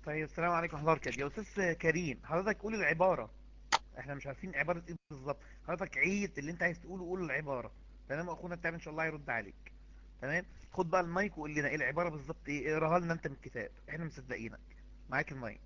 طيب السلام عليكم ورحمة الله وبركاته يا أستاذ كريم حضرتك قول العبارة احنا مش عارفين عبارة ايه بالظبط حضرتك عيد اللي انت عايز تقوله قول العبارة تمام اخونا التابع ان شاء الله هيرد عليك تمام خد بقى المايك وقول لنا ايه العبارة بالظبط ايه اقراها لنا انت من الكتاب احنا مصدقينك معاك المايك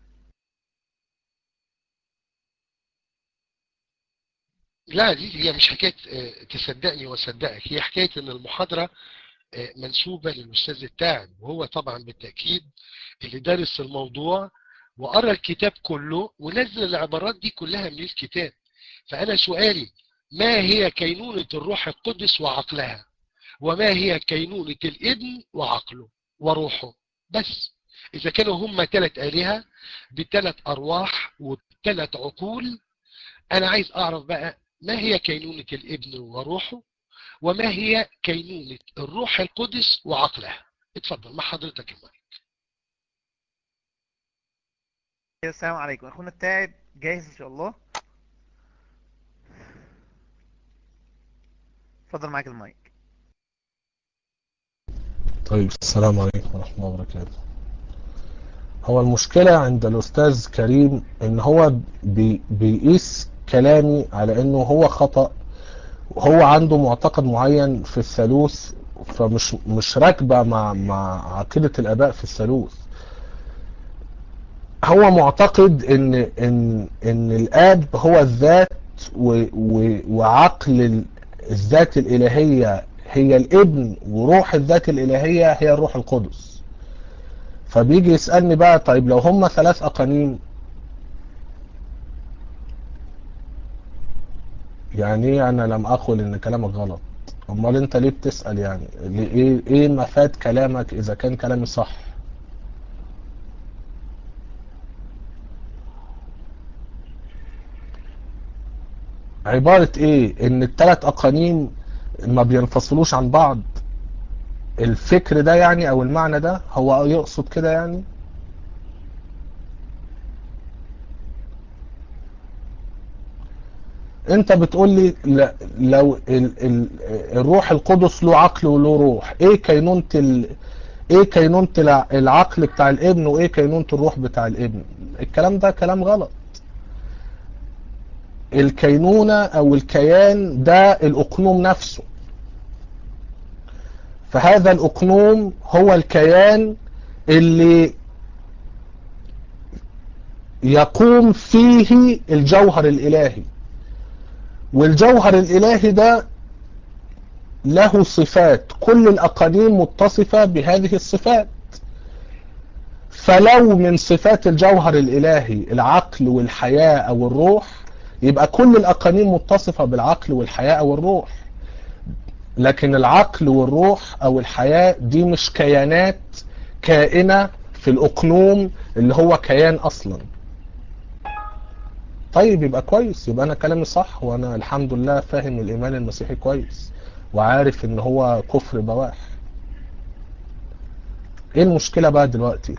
لا دي هي مش حكاية آه، تصدقني وصدقك هي حكاية ان المحاضرة آه، منسوبة للأستاذ التاعب وهو طبعا بالتأكيد اللي دارس الموضوع وقرأ الكتاب كله ونزل العبارات دي كلها من الكتاب فأنا سؤالي ما هي كينونة الروح القدس وعقلها وما هي كينونة الابن وعقله وروحه بس إذا كانوا هم ثلاث آلهة بثلاث أرواح وثلاث عقول أنا عايز أعرف بقى ما هي كينونة الابن وروحه وما هي كينونة الروح القدس وعقلها اتفضل مع حضرتك المايك السلام عليكم اخونا التاعب جاهز ان شاء الله اتفضل معاك المايك طيب السلام عليكم ورحمة الله وبركاته هو المشكلة عند الأستاذ كريم إن هو بي بيقيس كلامي على إنه هو خطأ وهو عنده معتقد معين في الثالوث فمش مش راكبة مع مع عقيدة الآباء في الثالوث هو معتقد إن إن إن الآب هو الذات و و وعقل ال- الذات الإلهية هي الابن وروح الذات الإلهية هي الروح القدس فبيجي يسألني بقى طيب لو هم ثلاث أقانيم يعني ايه انا لم اقل ان كلامك غلط امال انت ليه بتسأل يعني ليه- ايه ايه مفاد كلامك اذا كان كلامي صح عبارة ايه ان الثلاث اقانيم ما بينفصلوش عن بعض الفكر ده يعني او المعنى ده هو يقصد كده يعني انت بتقول لي ل- لو ال ال الروح القدس له عقل وله روح ايه كينونة ال ايه كينونة الع- العقل بتاع الابن وايه كينونة الروح بتاع الابن الكلام ده كلام غلط الكينونة او الكيان ده الاقنوم نفسه فهذا الاقنوم هو الكيان اللي يقوم فيه الجوهر الالهي والجوهر الالهي ده له صفات كل الاقانيم متصفة بهذه الصفات فلو من صفات الجوهر الالهي العقل والحياة او الروح يبقى كل الاقانيم متصفة بالعقل والحياة او الروح لكن العقل والروح او الحياة دي مش كيانات كائنة في الاقنوم اللي هو كيان اصلا طيب يبقى كويس يبقى انا كلامي صح وانا الحمد لله فاهم الايمان المسيحي كويس وعارف ان هو كفر بواح ايه المشكلة بقى دلوقتي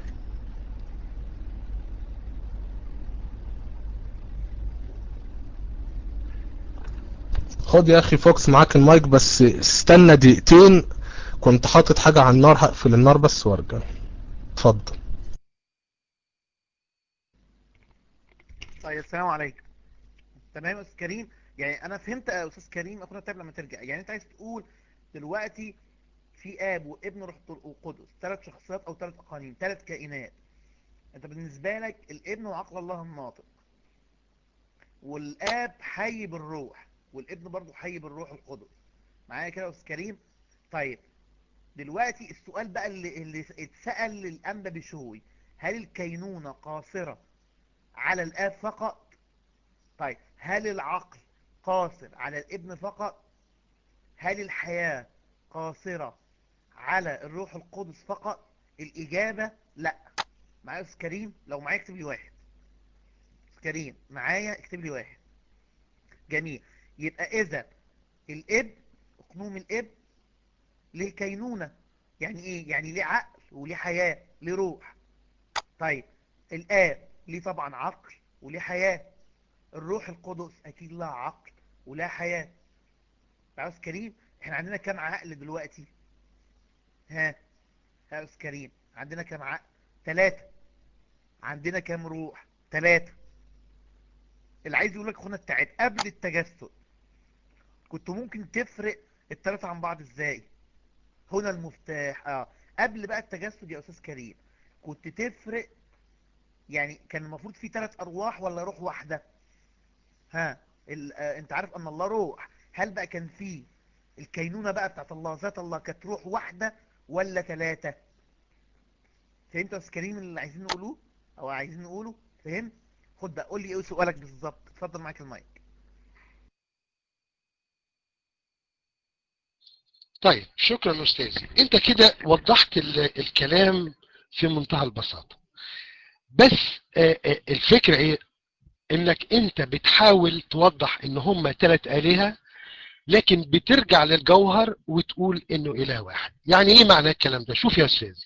خد يا اخي فوكس معاك المايك بس استنى دقيقتين كنت حاطط حاجة على النار هقفل النار بس وارجع اتفضل طيب السلام عليكم تمام يا استاذ كريم يعني انا فهمت يا استاذ كريم اخونا التاعب لما ترجع يعني انت عايز تقول دلوقتي في اب وابن روح وقدس ثلاث شخصيات او ثلاث اقانيم ثلاث كائنات انت بالنسبة لك الابن وعقل الله الناطق والاب حي بالروح والابن برضه حي بالروح القدس معايا كده يا استاذ كريم طيب دلوقتي السؤال بقى اللي, اللي اتسأل للأنبا بشوي هل الكينونة قاصرة على الآب فقط طيب هل العقل قاصر على الابن فقط هل الحياة قاصرة على الروح القدس فقط الإجابة لا معايا يا أستاذ كريم لو معايا اكتب لي واحد أستاذ كريم معايا اكتب لي واحد جميل يبقى إذا الإب اقنوم الإب ليه كينونة يعني ايه يعني ليه عقل وليه حياة ليه روح طيب الآب ليه طبعا عقل وليه حياة الروح القدس اكيد لها عقل ولها حياة عاوز كريم احنا عندنا كام عقل دلوقتي ها ها يا أستاذ كريم عندنا كام عقل ثلاثة عندنا كام روح ثلاثة اللي عايز يقول لك اخونا التعب قبل التجسد كنت ممكن تفرق الثلاثة عن بعض ازاي هنا المفتاح اه قبل بقى التجسد يا استاذ كريم كنت تفرق يعني كان المفروض في ثلاث ارواح ولا روح واحدة ها ال... آه انت عارف ان الله روح هل بقى كان في الكينونة بقى بتاعت الله ذات الله كانت روح واحدة ولا ثلاثة فهمت يا استاذ كريم اللي عايزين نقولوه او عايزين نقوله فهمت خد بقى قول لي ايه سؤالك بالظبط اتفضل معاك المايك طيب شكرا أستاذي أنت كده وضحت ال- الكلام في منتهى البساطة بس آه، آه، الفكرة إيه إنك أنت بتحاول توضح إن هم ثلاث آلهة لكن بترجع للجوهر وتقول إنه إله واحد يعني إيه معنى الكلام ده شوف يا أستاذي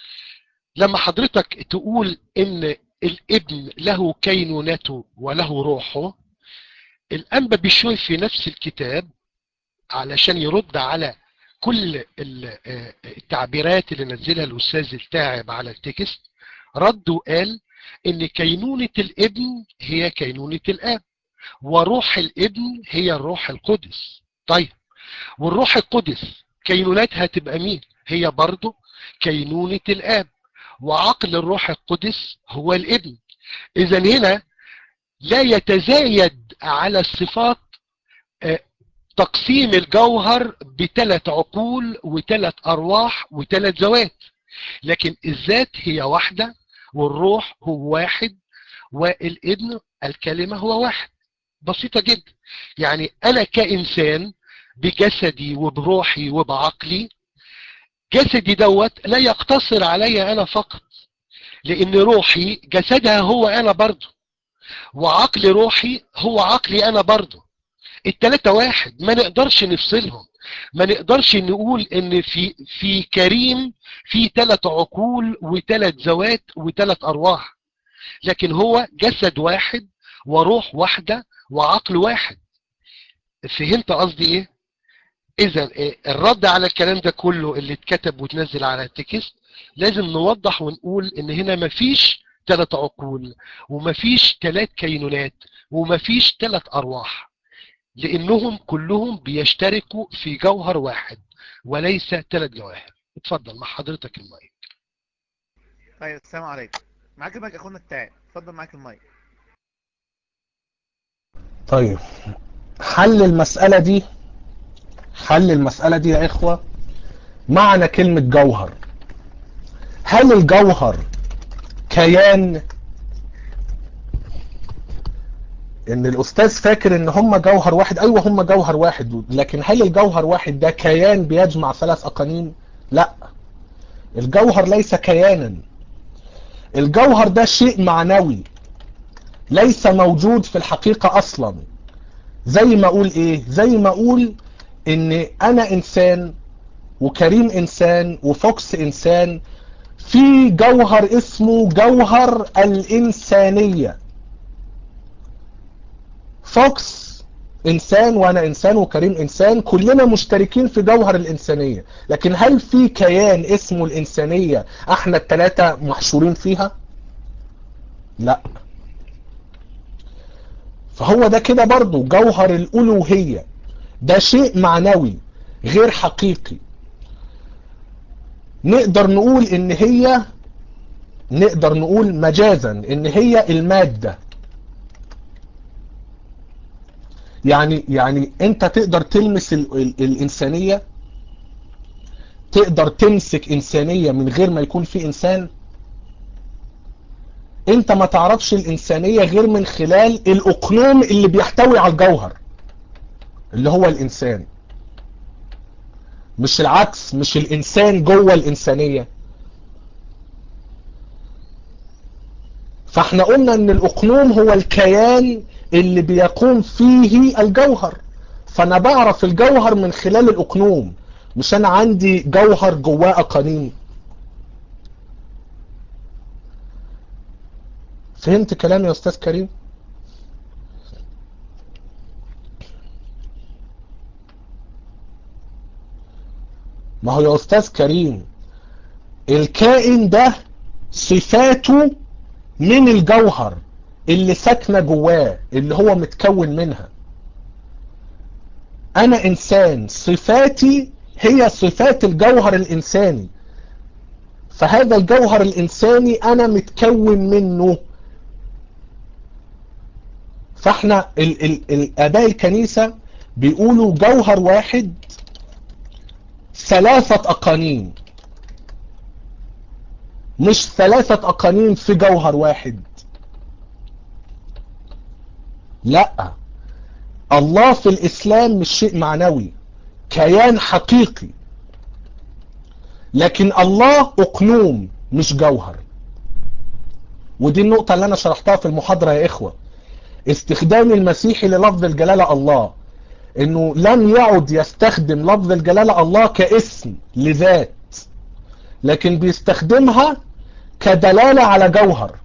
لما حضرتك تقول إن الابن له كينونته وله روحه الأنبا بيشوي في نفس الكتاب علشان يرد على كل ال- آه، التعبيرات اللي نزلها الأستاذ التاعب على التكست رد وقال إن كينونة الابن هي كينونة الآب وروح الابن هي الروح القدس طيب والروح القدس كينونتها تبقى مين هي برضه كينونة الآب وعقل الروح القدس هو الابن إذا هنا لا يتزايد على الصفات آه، تقسيم الجوهر بثلاث عقول وثلاث أرواح وثلاث ذوات لكن الذات هي واحدة والروح هو واحد والابن الكلمة هو واحد بسيطة جدا يعني أنا كإنسان بجسدي وبروحي وبعقلي جسدي دوت لا يقتصر علي أنا فقط لأن روحي جسدها هو أنا برضه وعقل روحي هو عقلي أنا برضه التلاتة واحد ما نقدرش نفصلهم ما نقدرش نقول ان في في كريم في ثلاث عقول وثلاث ذوات وثلاث ارواح لكن هو جسد واحد وروح واحدة وعقل واحد فهمت قصدي ايه اذا إيه الرد على الكلام ده كله اللي اتكتب وتنزل على التكست لازم نوضح ونقول ان هنا مفيش ثلاث عقول ومفيش ثلاث كينونات ومفيش ثلاث ارواح لانهم كلهم بيشتركوا في جوهر واحد وليس ثلاث جواهر اتفضل مع حضرتك المايك طيب السلام عليكم معاك المايك اخونا التاعب اتفضل معاك المايك طيب حل المسألة دي حل المسألة دي يا إخوة معنى كلمة جوهر هل الجوهر كيان ان الاستاذ فاكر ان هم جوهر واحد ايوه هم جوهر واحد لكن هل الجوهر واحد ده كيان بيجمع ثلاث اقانيم لا الجوهر ليس كيانا الجوهر ده شيء معنوي ليس موجود في الحقيقة اصلا زي ما اقول ايه زي ما اقول ان انا انسان وكريم انسان وفوكس انسان في جوهر اسمه جوهر الانسانية فوكس انسان وانا انسان وكريم انسان كلنا مشتركين في جوهر الانسانية لكن هل في كيان اسمه الانسانية احنا التلاتة محشورين فيها لا فهو ده كده برضو جوهر الالوهية ده شيء معنوي غير حقيقي نقدر نقول ان هي نقدر نقول مجازا ان هي المادة يعني يعني انت تقدر تلمس ال ال الانسانية تقدر تمسك انسانية من غير ما يكون في انسان انت ما تعرفش الانسانية غير من خلال الاقنوم اللي بيحتوي على الجوهر اللي هو الانسان مش العكس مش الانسان جوه الانسانية فاحنا قلنا ان الاقنوم هو الكيان اللي بيقوم فيه الجوهر فانا بعرف الجوهر من خلال الاقنوم مش انا عندي جوهر جواه اقانيم فهمت كلامي يا استاذ كريم ما هو يا استاذ كريم الكائن ده صفاته من الجوهر اللي ساكنة جواه اللي هو متكون منها انا انسان صفاتي هي صفات الجوهر الانساني فهذا الجوهر الانساني انا متكون منه فاحنا ال ال الاباء الكنيسة بيقولوا جوهر واحد ثلاثة اقانيم مش ثلاثة اقانيم في جوهر واحد لا الله في الاسلام مش شيء معنوي كيان حقيقي لكن الله اقنوم مش جوهر ودي النقطة اللي انا شرحتها في المحاضرة يا اخوة استخدام المسيحي للفظ الجلالة الله انه لم يعد يستخدم لفظ الجلالة الله كاسم لذات لكن بيستخدمها كدلالة على جوهر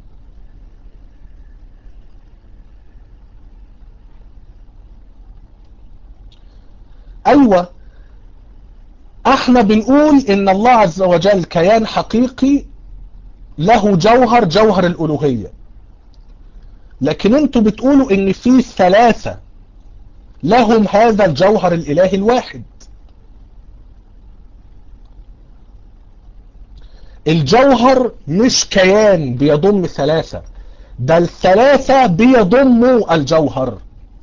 ايوه احنا بنقول ان الله عز وجل كيان حقيقي له جوهر جوهر الالوهية لكن انتوا بتقولوا ان في ثلاثة لهم هذا الجوهر الالهي الواحد الجوهر مش كيان بيضم ثلاثة ده الثلاثة بيضموا الجوهر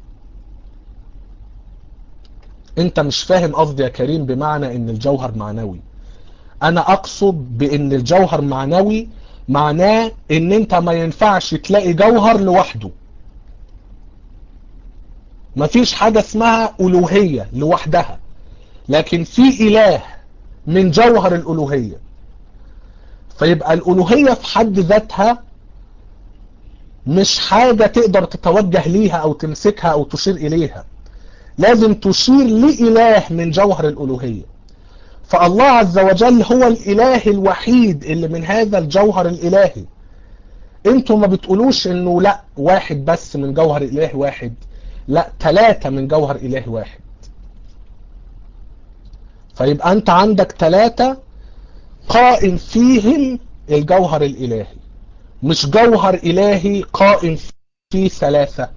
انت مش فاهم قصدي يا كريم بمعنى ان الجوهر معنوي انا اقصد بان الجوهر معنوي معناه ان انت ما ينفعش تلاقي جوهر لوحده مفيش حاجة اسمها الوهية لوحدها لكن في اله من جوهر الالوهية فيبقى الالوهية في حد ذاتها مش حاجة تقدر تتوجه ليها او تمسكها او تشير اليها لازم تشير لإله من جوهر الألوهية فالله عز وجل هو الإله الوحيد اللي من هذا الجوهر الإلهي انتوا ما بتقولوش انه لا واحد بس من جوهر إله واحد لا ثلاثة من جوهر إله واحد فيبقى انت عندك ثلاثة قائم فيهم الجوهر الإلهي مش جوهر إلهي قائم فيه ثلاثة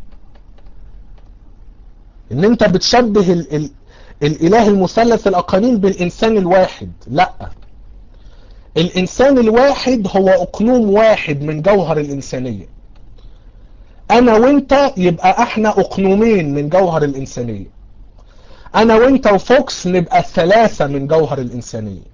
ان انت بتشبه ال ال الاله المثلث الاقانيم بالانسان الواحد لا الانسان الواحد هو اقنوم واحد من جوهر الانسانية انا وانت يبقى احنا اقنومين من جوهر الانسانية انا وانت وفوكس نبقى ثلاثة من جوهر الانسانية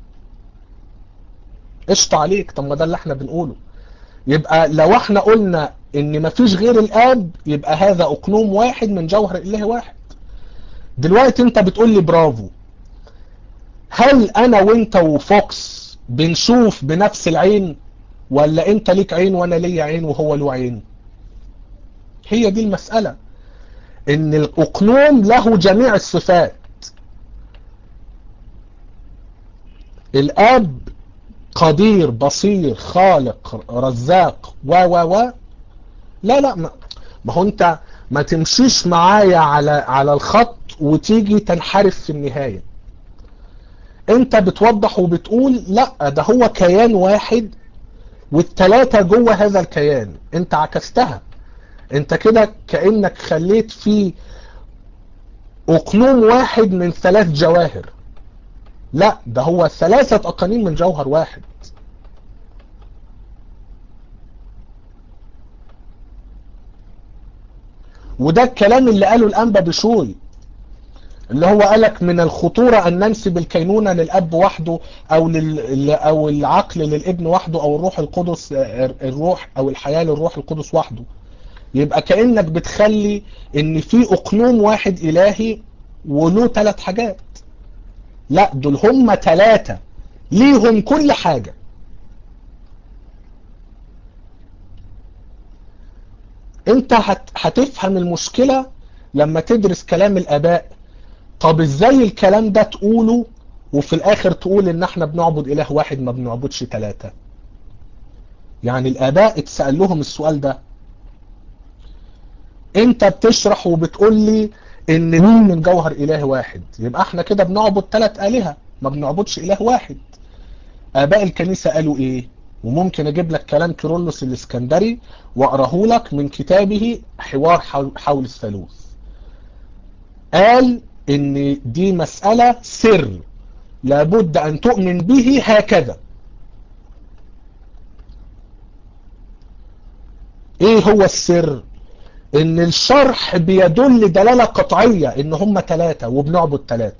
قشط عليك طب ما ده اللي احنا بنقوله يبقى لو احنا قلنا ان مفيش غير الاب يبقى هذا اقنوم واحد من جوهر اله واحد دلوقتي انت بتقول لي برافو هل انا وانت وفوكس بنشوف بنفس العين ولا انت ليك عين وانا ليا عين وهو له عين هي دي المسألة ان الاقنوم له جميع الصفات الاب قدير بصير خالق رزاق و و و لا لا ما, ما هو انت ما تمشيش معايا على على الخط وتيجي تنحرف في النهاية انت بتوضح وبتقول لا ده هو كيان واحد والتلاتة جوه هذا الكيان انت عكستها انت كده كأنك خليت فيه اقنوم واحد من ثلاث جواهر لا ده هو ثلاثة اقانيم من جوهر واحد وده الكلام اللي قاله الانبا بشوي اللي هو قالك من الخطورة ان ننسب الكينونة للاب وحده او لل... او العقل للابن وحده او الروح القدس الروح او الحياة للروح القدس وحده يبقى كأنك بتخلي ان في اقنوم واحد الهي وله ثلاث حاجات لا دول هم ثلاثة ليهم كل حاجة انت هت... هتفهم المشكلة لما تدرس كلام الاباء طب ازاي الكلام ده تقوله وفي الاخر تقول ان احنا بنعبد اله واحد ما بنعبدش ثلاثة يعني الاباء اتسأل لهم السؤال ده انت بتشرح وبتقول لي ان مين من جوهر اله واحد يبقى احنا كده بنعبد ثلاث الهة ما بنعبدش اله واحد اباء الكنيسة قالوا ايه وممكن اجيب لك كلام كيرلس الاسكندري واقراه لك من كتابه حوار حول, حول الثالوث قال ان دي مسألة سر لابد ان تؤمن به هكذا ايه هو السر ان الشرح بيدل دلالة قطعية ان هم ثلاثة وبنعبد ثلاثة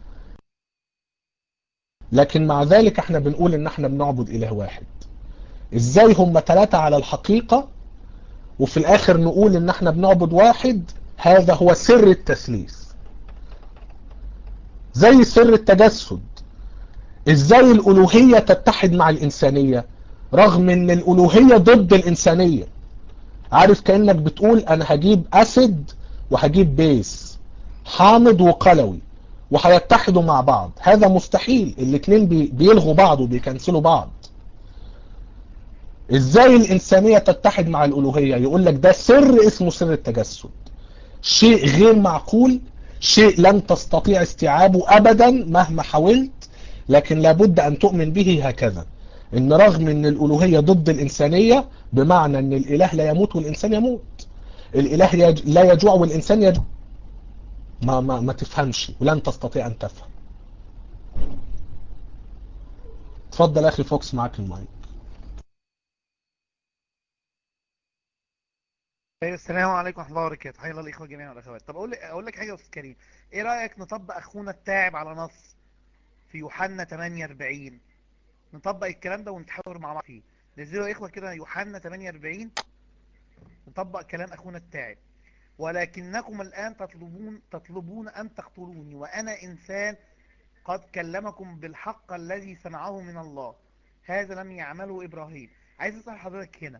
لكن مع ذلك احنا بنقول ان احنا بنعبد اله واحد ازاي هم ثلاثة على الحقيقة وفي الاخر نقول ان احنا بنعبد واحد هذا هو سر التثليث زي سر التجسد ازاي الالوهية تتحد مع الانسانية رغم ان الالوهية ضد الانسانية عارف كأنك بتقول انا هجيب اسيد وهجيب بيس حامض وقلوي وهيتحدوا مع بعض هذا مستحيل الاثنين بي بيلغوا بعض وبيكنسلوا بعض ازاي الانسانية تتحد مع الالوهية يقول لك ده سر اسمه سر التجسد شيء غير معقول شيء لن تستطيع استيعابه ابدا مهما حاولت لكن لابد ان تؤمن به هكذا ان رغم ان الالوهية ضد الانسانية بمعنى ان الاله لا يموت والانسان يموت الاله يج... لا يجوع والانسان يجوع ما, ما, ما تفهمش ولن تستطيع ان تفهم اتفضل اخي فوكس معاك المايك ايوه السلام عليكم ورحمه الله وبركاته حيا الله الاخوه جميعا والاخوات طب اقول لك اقول لك حاجه يا استاذ كريم ايه رايك نطبق اخونا التاعب على نص في يوحنا 48 نطبق الكلام ده ونتحاور مع بعض فيه نزلوا يا اخوه كده يوحنا 48 نطبق كلام اخونا التاعب ولكنكم الان تطلبون تطلبون ان تقتلوني وانا انسان قد كلمكم بالحق الذي سمعه من الله هذا لم يعمله ابراهيم عايز اسال حضرتك هنا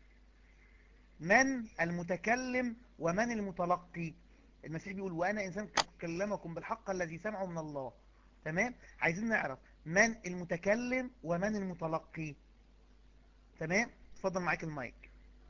من المتكلم ومن المتلقي المسيح بيقول وانا انسان قد كلمكم بالحق الذي سمعه من الله تمام عايزين نعرف من المتكلم ومن المتلقي تمام اتفضل معاك المايك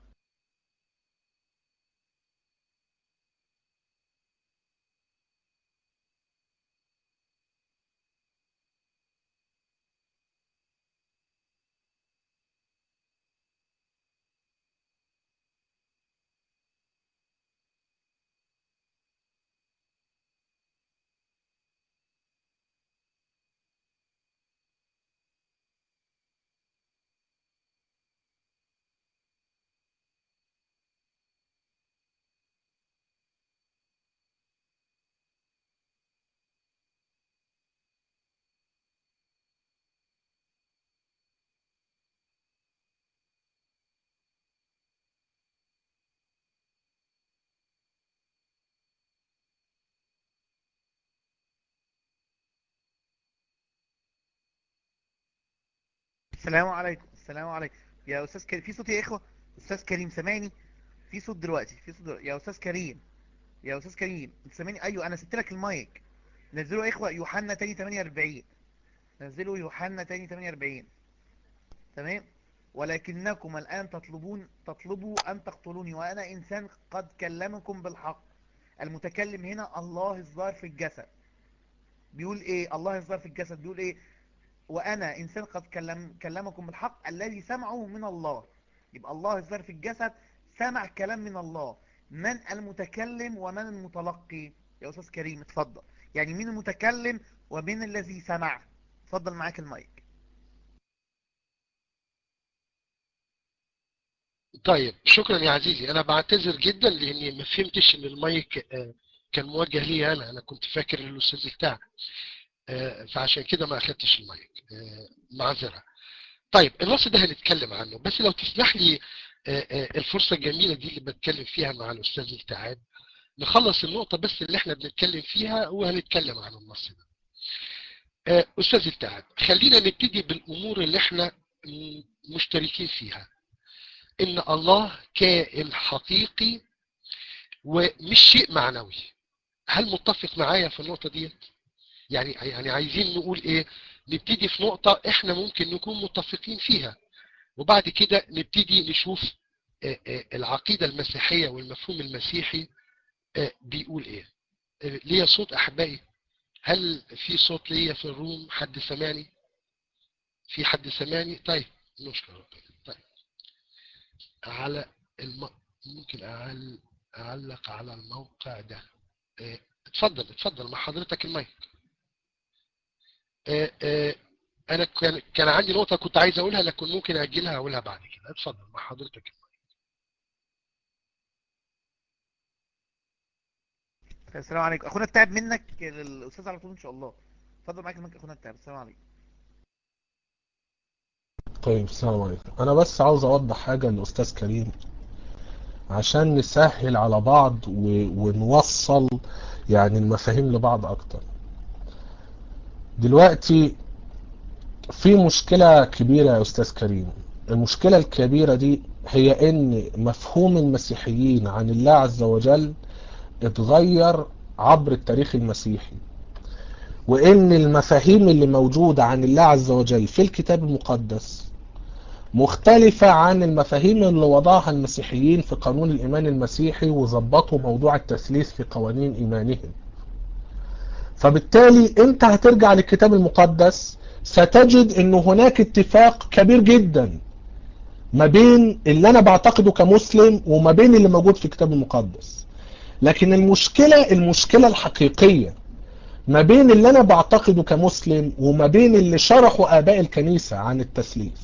السلام عليكم السلام عليكم يا استاذ كريم في صوت يا اخوه استاذ كريم سامعني في صوت دلوقتي في صوت دلوقتي. يا استاذ كريم يا استاذ كريم انت سامعني ايوه انا سبت لك المايك نزلوا يا اخوه يوحنا تاني 48 نزلوا يوحنا تاني 48 تمام ولكنكم الان تطلبون تطلبوا ان تقتلوني وانا انسان قد كلمكم بالحق المتكلم هنا الله الظاهر في الجسد بيقول ايه الله الظاهر في الجسد بيقول ايه وأنا إنسان قد كلم كلمكم بالحق الذي سمعه من الله يبقى الله الظاهر في الجسد سمع كلام من الله من المتكلم ومن المتلقي يا أستاذ كريم اتفضل يعني مين المتكلم ومين الذي سمع اتفضل معاك المايك طيب شكرا يا عزيزي انا بعتذر جدا لاني ما فهمتش ان المايك كان موجه لي انا انا كنت فاكر الاستاذ بتاعك فعشان كده ما اخدتش المايك معذرة طيب النص ده هنتكلم عنه بس لو تسمح لي الفرصة الجميلة دي اللي بتكلم فيها مع الأستاذ التعاب نخلص النقطة بس اللي احنا بنتكلم فيها وهنتكلم عن النص ده أستاذ التعاب خلينا نبتدي بالأمور اللي احنا مشتركين فيها إن الله كائن حقيقي ومش شيء معنوي هل متفق معايا في النقطة ديت؟ يعني يعني عايزين نقول ايه نبتدي في نقطة احنا ممكن نكون متفقين فيها وبعد كده نبتدي نشوف العقيدة المسيحية والمفهوم المسيحي بيقول ايه ليا صوت احبائي هل في صوت ليا في الروم حد سمعني في حد سمعني طيب نشكر ربنا طيب على الم... ممكن أعل... أعلق على الموقع ده اه، اتفضل اتفضل مع حضرتك المايك اه، اه، انا كان كان عندي نقطة كنت عايز اقولها لكن ممكن اجلها اقولها بعد كده اتفضل مع حضرتك المايك السلام عليكم اخونا التعب منك للاستاذ على طول ان شاء الله اتفضل معاك المايك اخونا التعب السلام عليكم طيب السلام عليكم انا بس عاوز اوضح حاجة للاستاذ كريم عشان نسهل على بعض و... ونوصل يعني المفاهيم لبعض اكتر دلوقتي في مشكلة كبيرة يا استاذ كريم المشكلة الكبيرة دي هي ان مفهوم المسيحيين عن الله عز وجل اتغير عبر التاريخ المسيحي وان المفاهيم اللي موجودة عن الله عز وجل في الكتاب المقدس مختلفة عن المفاهيم اللي وضعها المسيحيين في قانون الإيمان المسيحي وظبطوا موضوع التثليث في قوانين إيمانهم فبالتالي أنت هترجع للكتاب المقدس ستجد أن هناك اتفاق كبير جدا ما بين اللي أنا بعتقده كمسلم وما بين اللي موجود في الكتاب المقدس لكن المشكلة المشكلة الحقيقية ما بين اللي أنا بعتقده كمسلم وما بين اللي شرحوا آباء الكنيسة عن التثليث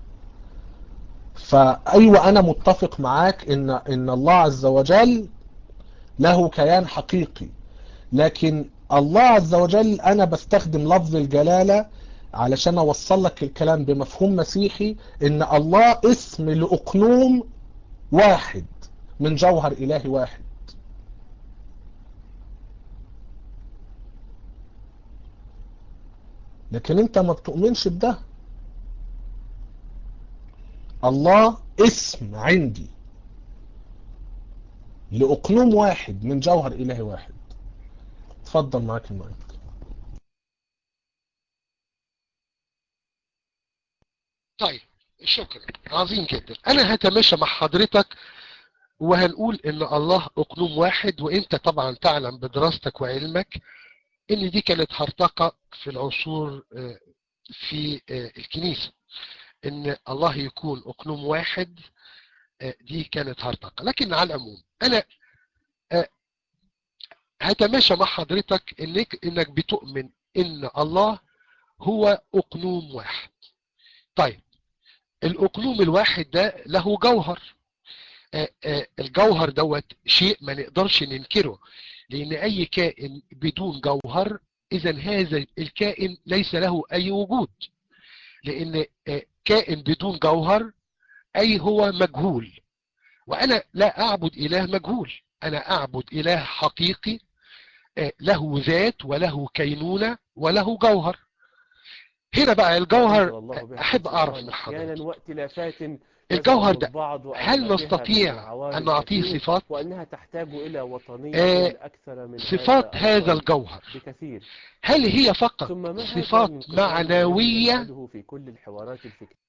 فأيوة أنا متفق معاك إن, إن الله عز وجل له كيان حقيقي لكن الله عز وجل أنا بستخدم لفظ الجلالة علشان أوصل لك الكلام بمفهوم مسيحي إن الله اسم لأقنوم واحد من جوهر إلهي واحد لكن انت ما بتؤمنش بده الله اسم عندي لأقنوم واحد من جوهر إلهي واحد اتفضل معاك المايك طيب شكرا عظيم جدا انا هتماشى مع حضرتك وهنقول ان الله اقنوم واحد وانت طبعا تعلم بدراستك وعلمك ان دي كانت هرطقة في العصور آه، في آه، الكنيسة ان الله يكون اقنوم واحد آه، دي كانت هرطقة لكن على العموم انا آه، هتماشى مع حضرتك انك انك بتؤمن ان الله هو اقنوم واحد طيب الاقنوم الواحد ده له جوهر آه، آه، الجوهر دوت شيء ما نقدرش ننكره لان اي كائن بدون جوهر اذا هذا الكائن ليس له اي وجود لان آه، كائن بدون جوهر اي هو مجهول وانا لا اعبد اله مجهول انا اعبد اله حقيقي آه، له ذات وله كينونة وله جوهر هنا بقى الجوهر الله بها احب اعرف سبحانه من أحيانا حضرتك واختلافات الجوهر يزعم ده البعض أن هل ما بها نستطيع من العوارض ان نعطيه كثير صفات وأنها تحتاج إلى وطنية آه، أكثر من صفات هذا أيضاً الجوهر بكثير هل هي فقط ثم ما هذا صفات الانقسام الذي معنوية نشهده في كل الحوارات الفكرية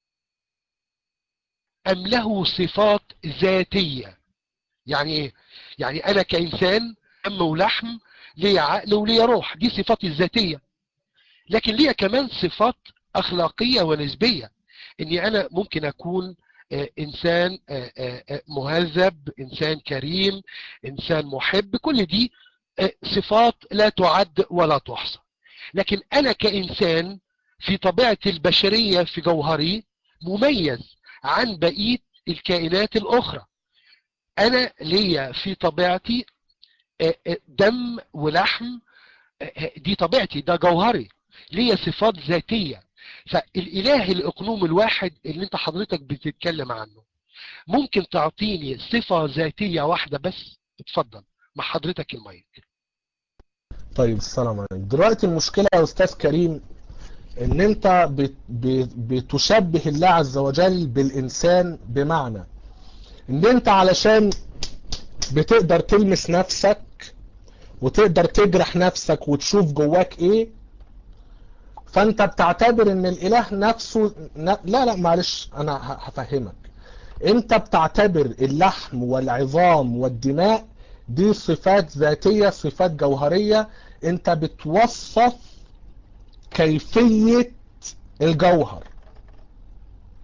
ام له صفات ذاتية يعني ايه يعني انا كانسان دم ولحم ليا عقل وليا روح دي صفاتي الذاتية لكن ليا كمان صفات اخلاقية ونسبية اني انا ممكن اكون آه، انسان آه، آه، آه، مهذب انسان كريم انسان محب كل دي آه، صفات لا تعد ولا تحصى لكن انا كانسان في طبيعتي البشرية في جوهري مميز عن بقية الكائنات الاخرى انا ليا في طبيعتي آه، آه، دم ولحم آه، آه، دي طبيعتي ده جوهري ليا صفات ذاتية فالاله الاقنوم الواحد اللي انت حضرتك بتتكلم عنه ممكن تعطيني صفة ذاتية واحدة بس اتفضل مع حضرتك المايك طيب السلام عليكم دلوقتي المشكلة يا أستاذ كريم إن أنت بت- بت- بتشبه الله عز وجل بالإنسان بمعنى إن أنت علشان بتقدر تلمس نفسك وتقدر تجرح نفسك وتشوف جواك إيه فأنت بتعتبر إن الإله نفسه ن- لا لا معلش أنا ه- هفهمك أنت بتعتبر اللحم والعظام والدماء دي صفات ذاتية صفات جوهرية انت بتوصف كيفية الجوهر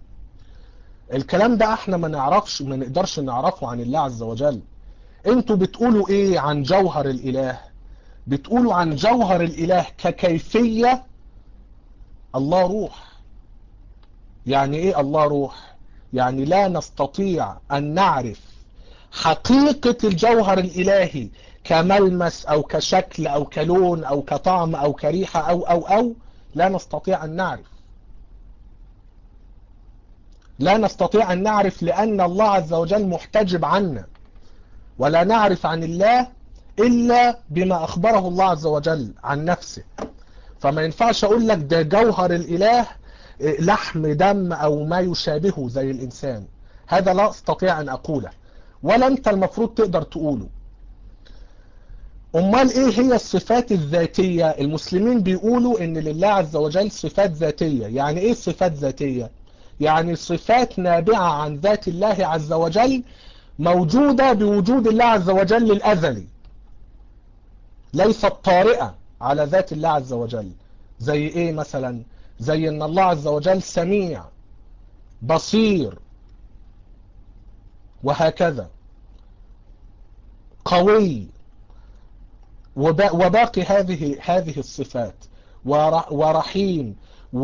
الكلام ده احنا ما نعرفش ما نقدرش نعرفه عن الله عز وجل انتوا بتقولوا ايه عن جوهر الاله بتقولوا عن جوهر الاله ككيفية الله روح يعني ايه الله روح يعني لا نستطيع ان نعرف حقيقة الجوهر الالهي كملمس او كشكل او كلون او كطعم او كريحة او او او لا نستطيع ان نعرف لا نستطيع ان نعرف لان الله عز وجل محتجب عنا ولا نعرف عن الله الا بما اخبره الله عز وجل عن نفسه فما ينفعش اقول لك ده جوهر الاله لحم دم او ما يشابهه زي الانسان هذا لا استطيع ان اقوله ولا انت المفروض تقدر تقوله امال ايه هي الصفات الذاتية المسلمين بيقولوا ان لله عز وجل صفات ذاتية يعني ايه صفات ذاتية يعني صفات نابعة عن ذات الله عز وجل موجودة بوجود الله عز وجل الازلي ليست طارئة على ذات الله عز وجل زي ايه مثلا زي ان الله عز وجل سميع بصير وهكذا قوي وباقي هذه هذه الصفات ورحيم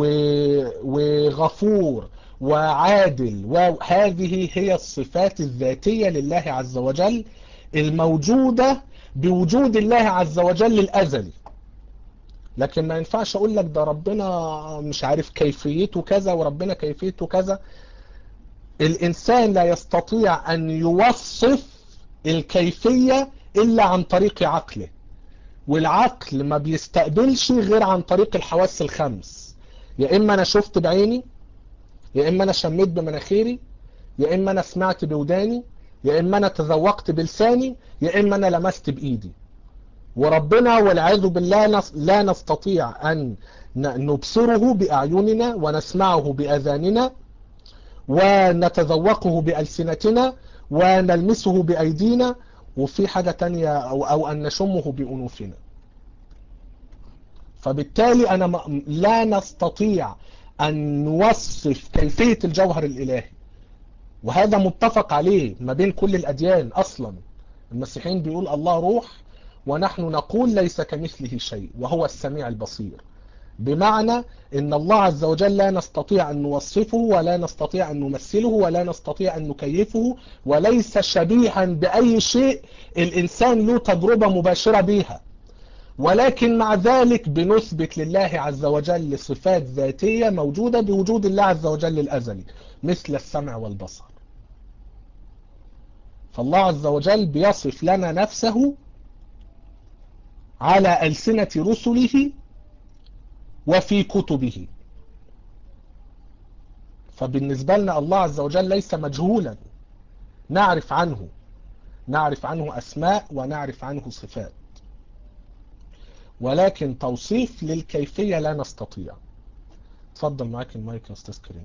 وغفور وعادل وهذه هي الصفات الذاتية لله عز وجل الموجودة بوجود الله عز وجل الأزلي لكن ما ينفعش اقول لك ده ربنا مش عارف كيفيته كذا وربنا كيفيته كذا الانسان لا يستطيع ان يوصف الكيفية الا عن طريق عقله والعقل ما بيستقبلش غير عن طريق الحواس الخمس يا اما انا شفت بعيني يا اما انا شميت بمناخيري يا اما انا سمعت بوداني يا اما انا تذوقت بلساني يا اما انا لمست بايدي وربنا والعياذ بالله لا نستطيع أن نبصره بأعيننا ونسمعه بأذاننا ونتذوقه بألسنتنا ونلمسه بأيدينا وفي حاجة تانية أو, أو أن نشمه بأنوفنا فبالتالي أنا لا نستطيع أن نوصف كيفية الجوهر الإلهي وهذا متفق عليه ما بين كل الأديان أصلا المسيحيين بيقول الله روح ونحن نقول ليس كمثله شيء وهو السميع البصير بمعنى ان الله عز وجل لا نستطيع ان نوصفه ولا نستطيع ان نمثله ولا نستطيع ان نكيفه وليس شبيها باي شيء الانسان له تجربة مباشرة بيها ولكن مع ذلك بنثبت لله عز وجل صفات ذاتية موجودة بوجود الله عز وجل الازلي مثل السمع والبصر فالله عز وجل بيصف لنا نفسه على ألسنة رسله وفي كتبه فبالنسبة لنا الله عز وجل ليس مجهولا نعرف عنه نعرف عنه أسماء ونعرف عنه صفات ولكن توصيف للكيفية لا نستطيع تفضل معاك المايك يا أستاذ كريم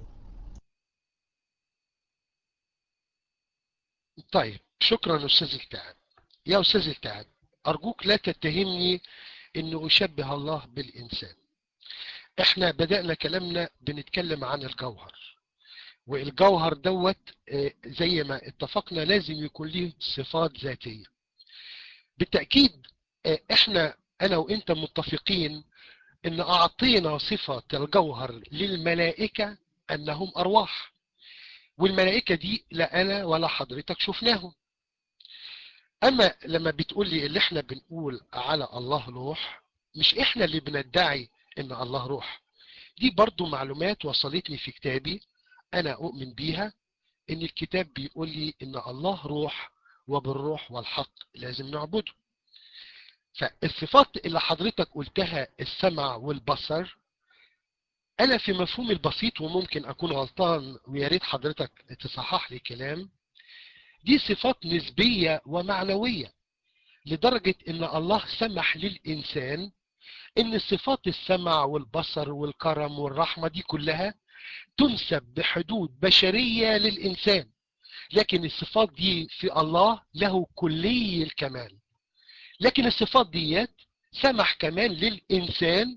طيب شكرا أستاذ التعب يا أستاذ التعب أرجوك لا تتهمني أنه أشبه الله بالإنسان احنا بدأنا كلامنا بنتكلم عن الجوهر والجوهر دوت زي ما اتفقنا لازم يكون له صفات ذاتية بالتأكيد احنا انا وانت متفقين ان اعطينا صفة الجوهر للملائكة انهم ارواح والملائكة دي لا انا ولا حضرتك شفناهم اما لما بتقول لي اللي احنا بنقول على الله روح مش احنا اللي بندعي ان الله روح دي برضو معلومات وصلتني في كتابي انا اؤمن بيها ان الكتاب بيقول لي ان الله روح وبالروح والحق لازم نعبده فالصفات اللي حضرتك قلتها السمع والبصر انا في مفهوم البسيط وممكن اكون غلطان ويا ريت حضرتك تصحح لي كلام دي صفات نسبية ومعنوية لدرجة ان الله سمح للانسان ان صفات السمع والبصر والكرم والرحمة دي كلها تنسب بحدود بشرية للإنسان لكن الصفات دي في الله له كلي الكمال لكن الصفات ديت سمح كمان للإنسان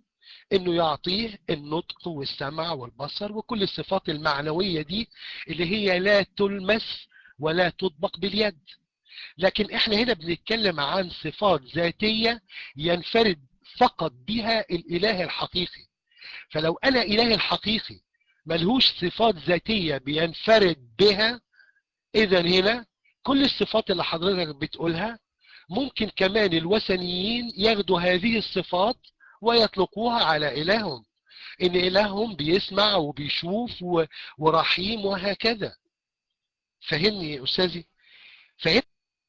انه يعطيه النطق والسمع والبصر وكل الصفات المعنوية دي اللي هي لا تلمس ولا تطبق باليد لكن احنا هنا بنتكلم عن صفات ذاتية ينفرد فقط بها الاله الحقيقي فلو انا اله الحقيقي ملهوش صفات ذاتية بينفرد بها اذا هنا كل الصفات اللي حضرتك بتقولها ممكن كمان الوثنيين ياخدوا هذه الصفات ويطلقوها على إلههم إن إلههم بيسمع وبيشوف و- ورحيم وهكذا فهمني يا أستاذي فهم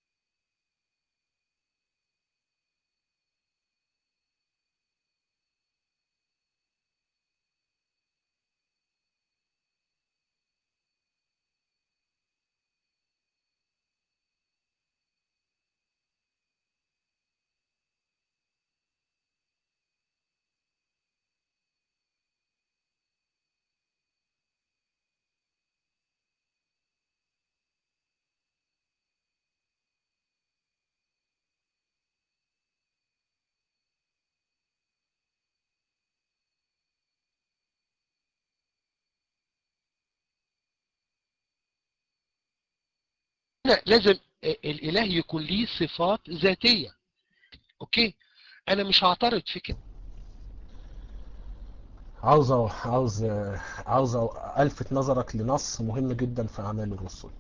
هنا لازم الإله يكون ليه صفات ذاتية أوكي أنا مش هعترض في كده عاوز عاوز عاوز الفت نظرك لنص مهم جدا في اعمال الرسل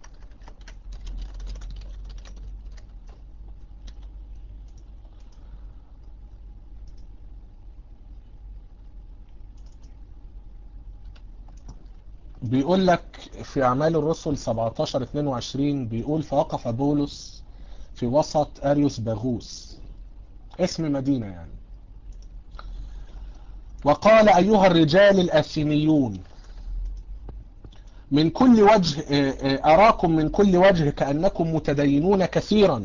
بيقول لك في اعمال الرسل 17 22 بيقول فوقف بولس في وسط اريوس باغوس اسم مدينة يعني وقال أيها الرجال الأثينيون من كل وجه أراكم من كل وجه كأنكم متدينون كثيرا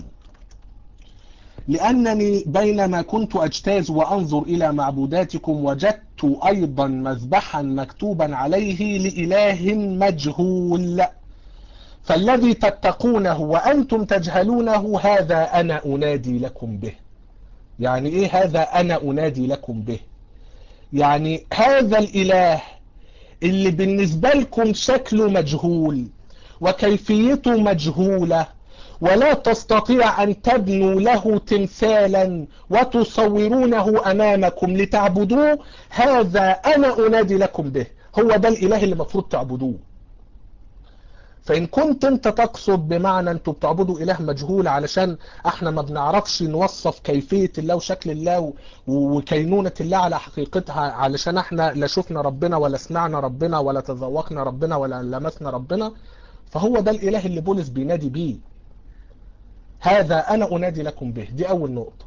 لأنني بينما كنت أجتاز وأنظر إلى معبوداتكم وجدت أيضا مذبحا مكتوبا عليه لإله مجهول فالذي تتقونه وأنتم تجهلونه هذا أنا أنادي لكم به يعني إيه هذا أنا أنادي لكم به يعني هذا الإله اللي بالنسبة لكم شكله مجهول وكيفيته مجهولة ولا تستطيع أن تبنوا له تمثالا وتصورونه أمامكم لتعبدوه هذا أنا أنادي لكم به هو ده الإله اللي مفروض تعبدوه فإن كنت أنت تقصد بمعنى أنتوا بتعبدوا إله مجهول علشان احنا ما بنعرفش نوصف كيفية الله وشكل الله وكينونة الله على حقيقتها علشان احنا لا شفنا ربنا ولا سمعنا ربنا ولا تذوقنا ربنا ولا لمسنا ربنا فهو ده الإله اللي بولس بينادي بيه هذا أنا أنادي لكم به دي أول نقطة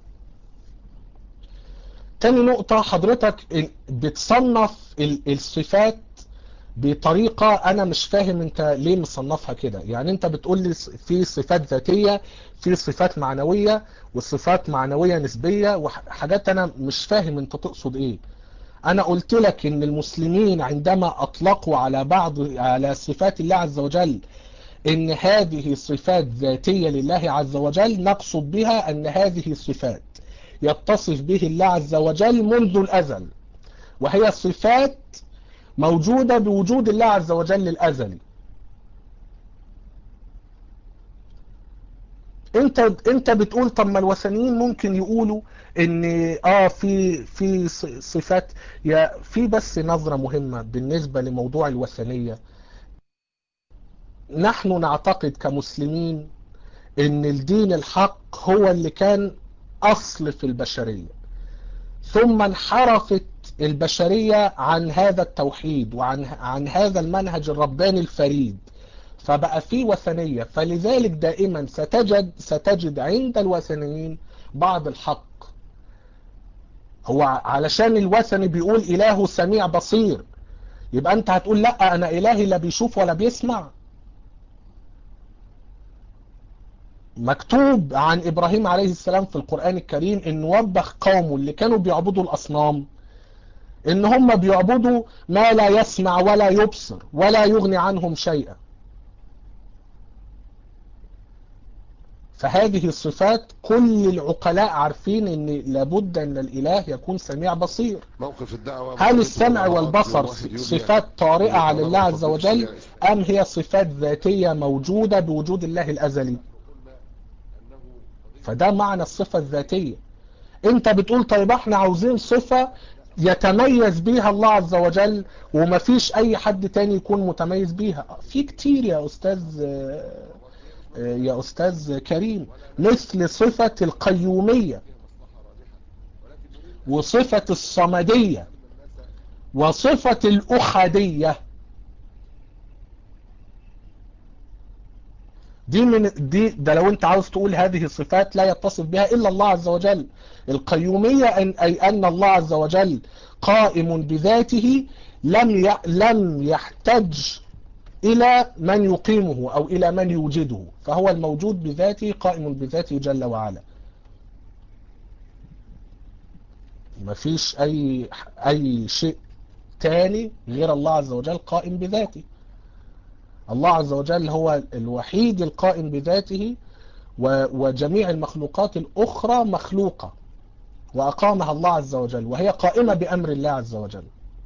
تاني نقطة حضرتك بتصنف الصفات بطريقة انا مش فاهم انت ليه مصنفها كده يعني انت بتقول لي في صفات ذاتية في صفات معنوية والصفات معنوية نسبية وحاجات انا مش فاهم انت تقصد ايه انا قلت لك ان المسلمين عندما اطلقوا على بعض على صفات الله عز وجل ان هذه صفات ذاتية لله عز وجل نقصد بها ان هذه الصفات يتصف به الله عز وجل منذ الازل وهي صفات موجودة بوجود الله عز وجل الأزلي انت انت بتقول طب ما الوثنيين ممكن يقولوا ان اه في في صفات يا في بس نظرة مهمة بالنسبة لموضوع الوثنية نحن نعتقد كمسلمين ان الدين الحق هو اللي كان اصل في البشرية ثم انحرفت البشرية عن هذا التوحيد وعن عن هذا المنهج الرباني الفريد فبقى في وثنية فلذلك دائما ستجد ستجد عند الوثنيين بعض الحق هو علشان الوثني بيقول إله سميع بصير يبقى أنت هتقول لا أنا إلهي لا بيشوف ولا بيسمع مكتوب عن إبراهيم عليه السلام في القرآن الكريم إن وبخ قومه اللي كانوا بيعبدوا الأصنام ان هم بيعبدوا ما لا يسمع ولا يبصر ولا يغني عنهم شيئا فهذه الصفات كل العقلاء عارفين ان لابد ان الاله يكون سميع بصير موقف الدعوة هل السمع والبصر صفات طارئة على الله عز وجل ام هي صفات ذاتية موجودة بوجود الله الازلي فده معنى الصفة الذاتية انت بتقول طيب احنا عاوزين صفة يتميز بيها الله عز وجل ومفيش اي حد تاني يكون متميز بيها في كتير يا استاذ يا استاذ كريم مثل صفة القيومية وصفة الصمدية وصفة الأحدية دي من دي ده لو انت عاوز تقول هذه الصفات لا يتصف بها الا الله عز وجل القيومية أن اي ان الله عز وجل قائم بذاته لم ي... لم يحتج الى من يقيمه او الى من يوجده فهو الموجود بذاته قائم بذاته جل وعلا مفيش اي اي شيء تاني غير الله عز وجل قائم بذاته الله عز وجل هو الوحيد القائم بذاته وجميع المخلوقات الأخرى مخلوقة وأقامها الله عز وجل وهي قائمة بأمر الله عز وجل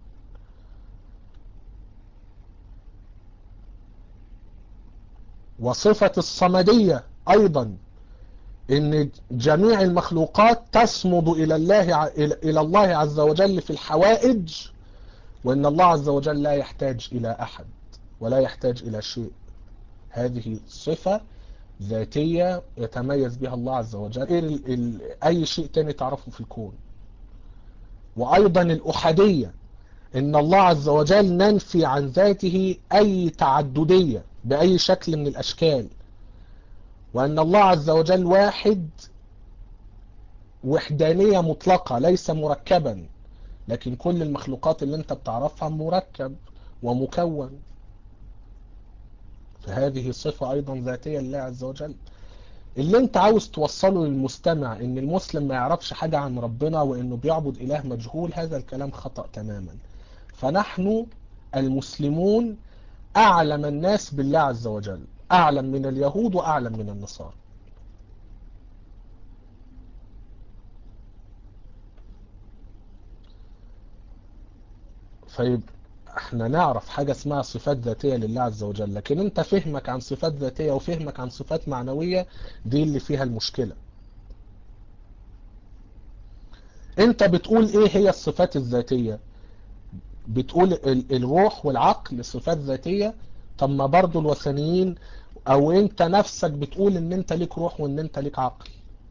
وصفة الصمدية أيضا إن جميع المخلوقات تصمد إلى الله إلى الله عز وجل في الحوائج وإن الله عز وجل لا يحتاج إلى أحد ولا يحتاج إلى شيء هذه صفة ذاتية يتميز بها الله عز وجل ال ال أي شيء تاني تعرفه في الكون وأيضا الأحدية إن الله عز وجل ننفي عن ذاته أي تعددية بأي شكل من الأشكال وأن الله عز وجل واحد وحدانية مطلقة ليس مركبا لكن كل المخلوقات اللي انت بتعرفها مركب ومكون فهذه صفة أيضا ذاتية لله عز وجل اللي انت عاوز توصله للمستمع ان المسلم ما يعرفش حاجة عن ربنا وانه بيعبد اله مجهول هذا الكلام خطأ تماما فنحن المسلمون اعلم الناس بالله عز وجل اعلم من اليهود واعلم من النصارى فيبقى احنا نعرف حاجة اسمها صفات ذاتية لله عز وجل لكن انت فهمك عن صفات ذاتية وفهمك عن صفات معنوية دي اللي فيها المشكلة انت بتقول ايه هي الصفات الذاتية بتقول الروح والعقل صفات ذاتية طب ما برضو الوثنيين او انت نفسك بتقول ان انت ليك روح وان انت ليك عقل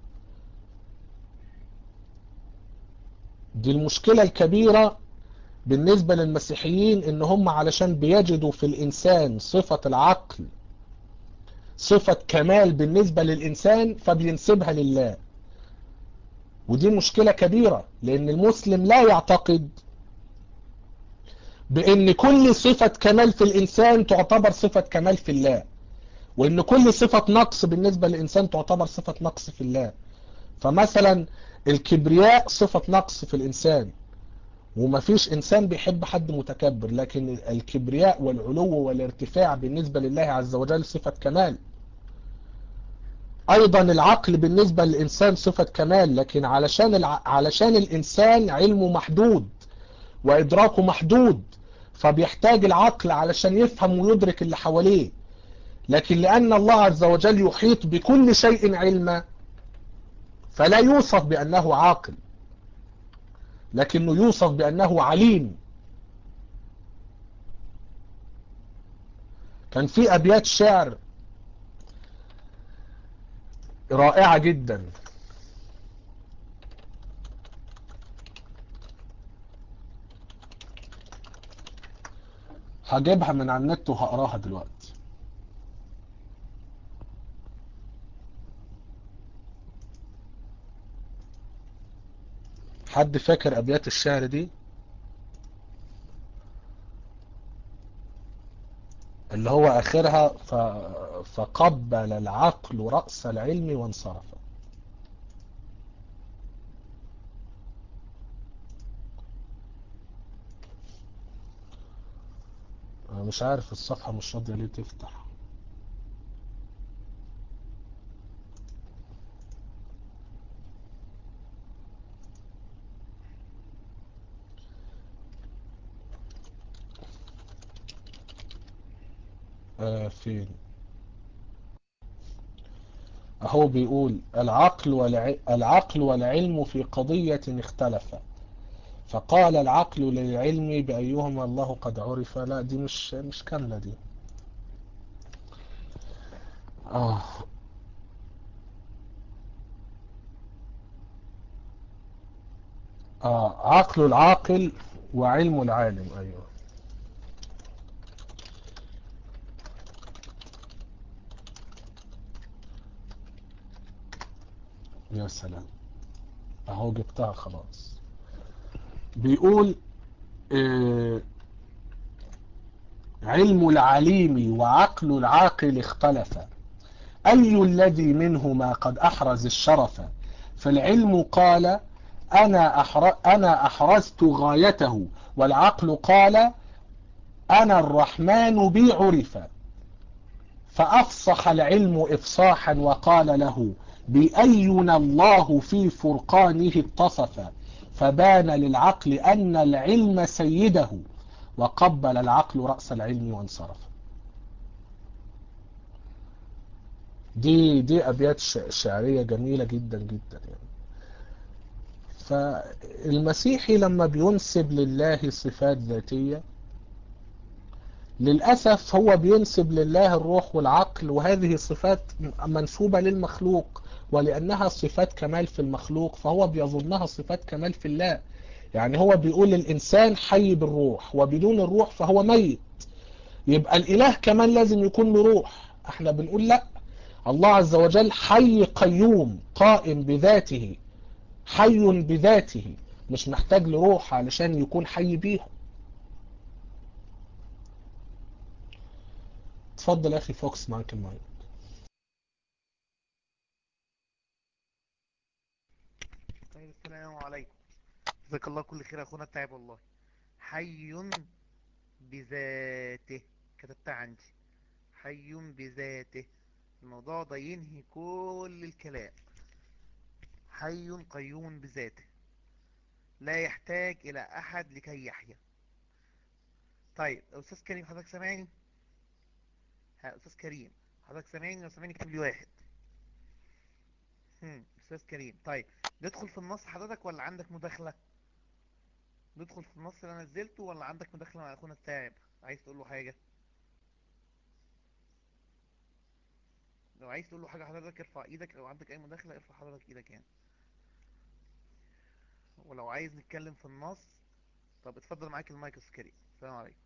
دي المشكلة الكبيرة بالنسبة للمسيحيين ان هم علشان بيجدوا في الانسان صفة العقل صفة كمال بالنسبة للانسان فبينسبها لله ودي مشكلة كبيرة لان المسلم لا يعتقد بان كل صفة كمال في الانسان تعتبر صفة كمال في الله وان كل صفة نقص بالنسبة للانسان تعتبر صفة نقص في الله فمثلا الكبرياء صفة نقص في الانسان ومفيش انسان بيحب حد متكبر لكن الكبرياء والعلو والارتفاع بالنسبة لله عز وجل صفة كمال ايضا العقل بالنسبة للانسان صفة كمال لكن علشان الع... علشان الانسان علمه محدود وادراكه محدود فبيحتاج العقل علشان يفهم ويدرك اللي حواليه لكن لان الله عز وجل يحيط بكل شيء علما فلا يوصف بانه عاقل لكنه يوصف بأنه عليم كان في أبيات شعر رائعة جدا هجيبها من على النت وهقراها دلوقتي حد فاكر أبيات الشعر دي اللي هو آخرها ف... فقبل العقل رأس العلم وانصرف أنا مش عارف الصفحة مش راضية ليه تفتح آه فين اهو بيقول العقل والع... العقل والعلم في قضية اختلفا فقال العقل للعلم بأيهما الله قد عرف لا دي مش مش كاملة دي آه. آه. عقل العاقل وعلم العالم أيوه يا سلام اهو جبتها خلاص بيقول آه علم العليم وعقل العاقل اختلفا أي الذي منهما قد أحرز الشرف فالعلم قال أنا, أحر... أنا أحرزت غايته والعقل قال أنا الرحمن بي عرف فأفصح العلم إفصاحا وقال له بأينا الله في فرقانه اتصف فبان للعقل أن العلم سيده وقبل العقل رأس العلم وانصرف دي دي أبيات شعرية جميلة جدا جدا يعني فالمسيحي لما بينسب لله صفات ذاتية للأسف هو بينسب لله الروح والعقل وهذه صفات منسوبة للمخلوق ولأنها صفات كمال في المخلوق فهو بيظنها صفات كمال في الله يعني هو بيقول الإنسان حي بالروح وبدون الروح فهو ميت يبقى الإله كمان لازم يكون له روح احنا بنقول لا الله عز وجل حي قيوم قائم بذاته حي بذاته مش محتاج لروح علشان يكون حي بيها اتفضل اخي فوكس معاك المايك طيب السلام عليكم جزاك الله كل خير اخونا التعب والله حي بذاته كتبتها عندي حي بذاته الموضوع ده ينهي كل الكلام حي قيوم بذاته لا يحتاج الى احد لكي يحيا طيب استاذ كريم حضرتك سامعني ها استاذ كريم حضرتك سامعني لو سامعني اكتب لي واحد هم استاذ كريم طيب ندخل في النص حضرتك ولا عندك مداخلة ندخل في النص اللي انا نزلته ولا عندك مداخلة مع اخونا التاعب عايز تقول له حاجة لو عايز تقول له حاجة حضرتك ارفع ايدك لو عندك اي مداخلة ارفع حضرتك ايدك يعني ولو عايز نتكلم في النص طب اتفضل معاك المايك يا استاذ كريم السلام عليكم